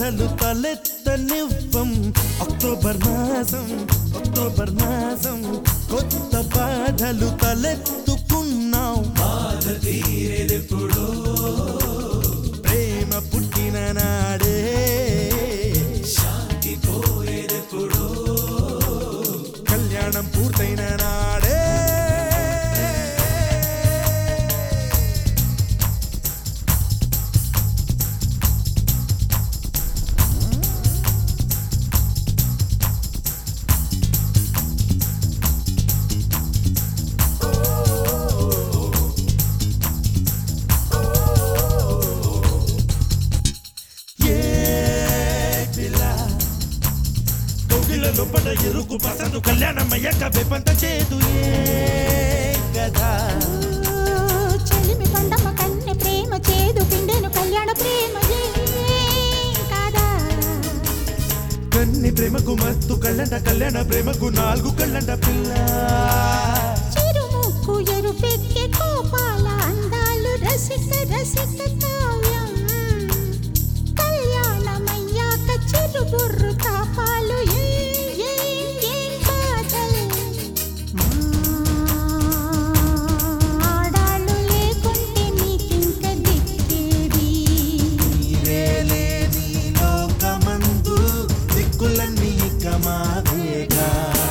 బాధలు తలెత్తనివ్వం అక్టోబర్ మాసం అక్టోబర్ మాసం కొత్త బాధలు తలెత్తుకున్నాం బాధ తీరేదెప్పుడో ప్రేమ పుట్టిన నాడే శాంతి పోయేదెప్పుడో కళ్యాణం పూర్తయిన నాడే ఏ పిల్ల కోకిలలో పడ ఎరుకు పసందు కళ్యాణం అయ్యాక వెపంత చేదు ఏ కదా చెలిమి పండమ్మ కన్నె ప్రేమ చేదు పిండెను కళ్యాణ ప్రేమ ఏం కాదా కన్ని ప్రేమకు మత్తు కళ్ళంట కళ్యాణ ప్రేమకు నాలుగు కళ్ళంట పిల్ల చిరుముక్కు ఎరుపెక్కే కోపాల అందాలు రసిక రసిక కావ్యం కళ్యాణమయ్యాక చిరుబుర్రు తాపాలు ఏం ఏం ఏం కాదల్ ఆడాళ్ళు లేకుంటే నీకింక దిక్కేది నీవేలే నీ లోకమందు దిక్కులన్నీ ఇక మావేగా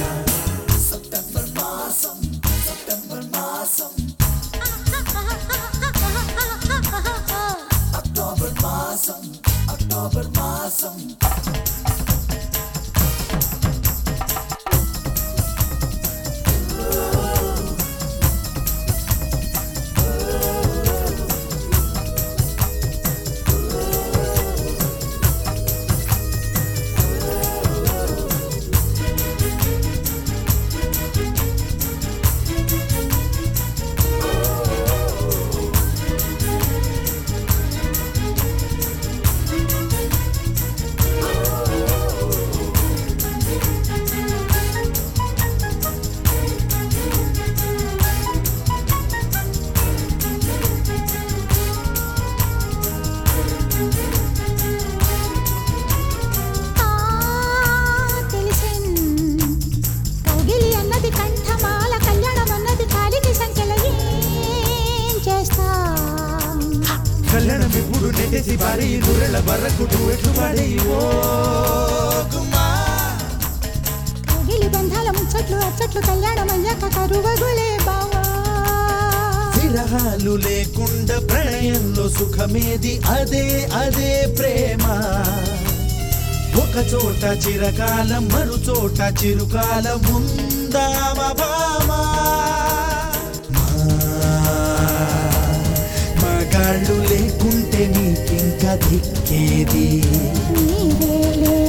ఆ తెలిసెన్ కౌగిలి అన్నది కంఠమాల కళ్యాణం అన్నది కాలికి సంఖ్యల ఏం చేస్తాం కళ్యాణం ఇప్పుడు నెట్టేసి పారి నూరెళ్ళ బర్రకు ఎట్లు పాడే ఓ గుమ్మా కౌగిలి బంధాల ముచ్చట్లు అచ్చట్లు కళ్యాణం అయ్యాక కరువగులే బావా విరహాలు లేకుండా ప్రణయంలో సుఖమేది అదే అదే ప్రేమ ఒక చోట చిరకాలం మరు చోట చిరుకాలం ఉందామ భామా మగాళ్ళు లేకుంటే నీకింక దిక్కేది నీవేలే